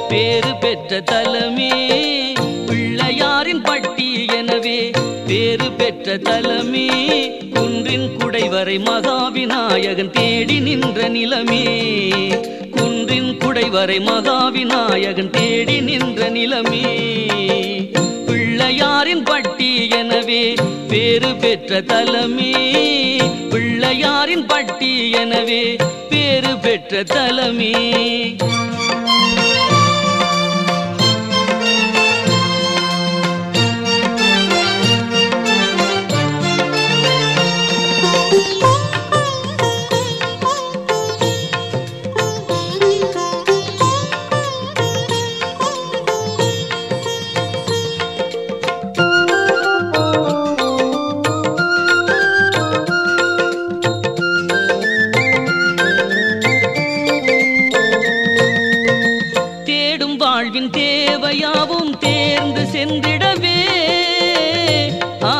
பேரு பெற்ற தலமே பிள்ளையாரின் பட்டி எனவே பேரு பெற்ற தலமே குன்றின் குடைவரை மகாவிநாயகன் தேடி நின்ற நிலமே குன்றின் குடைவரை மகாவிநாயகன் தேடி நின்ற நிலமே பிள்ளையாரின் பட்டி எனவே பேரு பெற்ற தலமே பிள்ளையாரின் பட்டி எனவே பேரு பெற்ற தலமே தேடும் வாழ்வின் தேவையாவும் தேர்ந்து சென்றிடவே ஆ,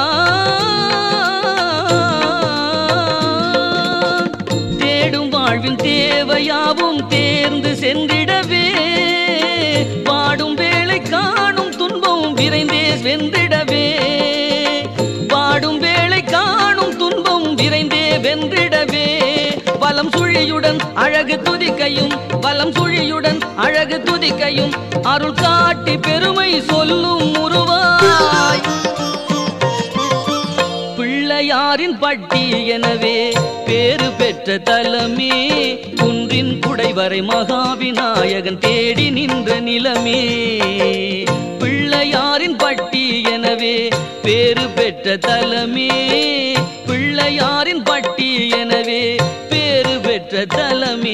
தேடும் வாழ்வின் தேவையாவும் தேர்ந்து சென்றிடவே பாடும் வேளை காணும் துன்பம் விரைந்தே வென்றிடவே பாடும் வேளை காணும் துன்பம் விரைந்தே வென்றிடவே வலம் சுழியுடன் அழகு துதிக்கையும் வலம் சுழியுடன் அழகு துதிக்கையும் அருள் காட்டி பெருமை சொல்லும் உருவாய் பிள்ளையாரின் பட்டி எனவே பேரு பெற்ற தலமே குன்றின் குடைவரை மகாவிநாயகன் தேடி நின்ற நிலமே பிள்ளையாரின் பட்டி எனவே பேரு பெற்ற தலமே பிள்ளையாரின் பட்டி எனவே பேரு பெற்ற தலமே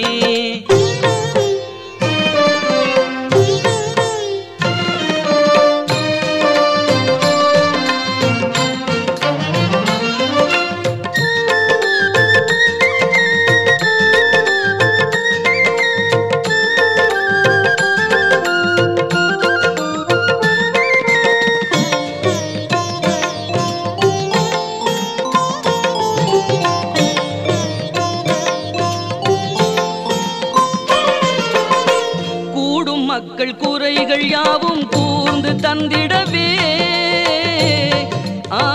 கூடும் மக்கள் குறைகள் யாவும் கூர்ந்து தந்திடவே ஆ,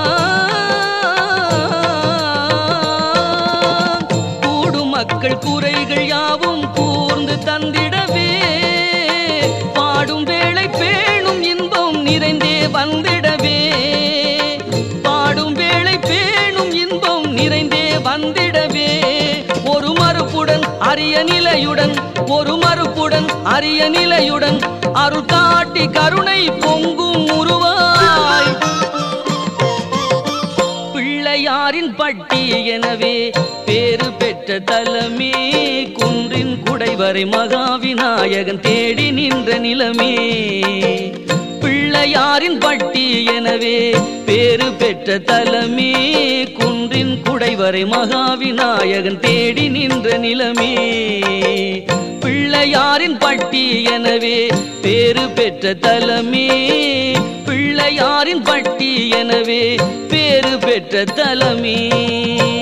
கூடும் மக்கள் குறைகள் யாவும் கூர்ந்து தந்திடவே பாடும் வேளை பேணும் இன்பம் நிறைந்தே வந்திடவே பாடும் வேளை பேணும் இன்பம் நிறைந்தே வந்திடவே ஒரு மறுப்புடன் அரிய நிலையுடன் ஒரு மறுப்புடன் அரிய நிலையுடன் அருள் காட்டி கருணை பொங்கும் உருவாய் பிள்ளையாரின் பட்டி எனவே பேரு பெற்ற தலமே குன்றின் குடைவரை மகாவிநாயகன் தேடி நின்ற நிலமே பிள்ளையாரின் பட்டி எனவே பேரு பெற்ற தலமே குன்றின் குடைவரை மகாவிநாயகன் தேடி நின்ற நிலமே பிள்ளையாரின் பட்டி எனவே பேரு பெற்ற தலமே பிள்ளையாரின் பட்டி எனவே பேரு பெற்ற தலமே